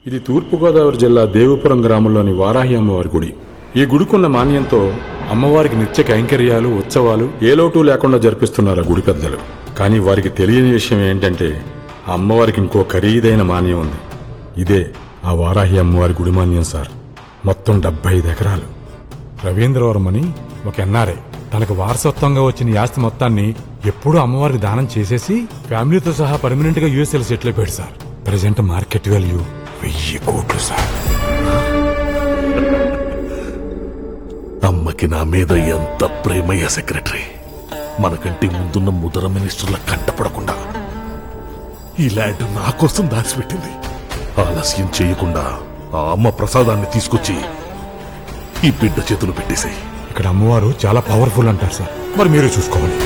ఇది తూర్పుగోదావరి జిల్లా దేవపురం గ్రామంలోని వారాహి అమ్మవారి గుడి ఈ గుడికున్న మాన్యంతో అమ్మవారికి నిత్య కైంకర్యాలు ఉత్సవాలు ఏ లోటు లేకుండా జరిపిస్తున్నారు ఆ గుడి పెద్దలు కానీ వారికి తెలియని విషయం ఏంటంటే ఆ అమ్మవారికి ఇంకో ఖరీదైన మాన్యం ఉంది ఇదే ఆ వారాహి అమ్మవారి గుడి మాన్యం సార్ మొత్తం డెబ్బై ఐదు ఎకరాలు రవీంద్రవరం అని ఒక ఎన్ఆర్ఐ తనకు వారసత్వంగా వచ్చిన ఈ ఆస్తి మొత్తాన్ని ఎప్పుడూ అమ్మవారికి దానం చేసేసి ఫ్యామిలీతో సహా పర్మనెంట్ గా యూఎస్ఎల్ సెటిల్ అయిపోయాడు సార్ ప్రజెంట్ మార్కెట్ వాల్యూ వెయ్యి కోట్లు సార్ అమ్మకి నా మీద ఎంత ప్రేమయ్య సెక్రటరీ మనకంటే ముందున్న ముదర మినిస్టర్ల కంటపడకుండా ఈ ల్యాండ్ నా కోసం దాచిపెట్టింది ఆలస్యం చేయకుండా ఆ అమ్మ ప్రసాదాన్ని తీసుకొచ్చి ఈ బిడ్డ చేతులు పెట్టేశాయి ఇక్కడ అమ్మవారు చాలా పవర్ఫుల్ అంటారు సార్ మరి మీరే చూసుకోవాలి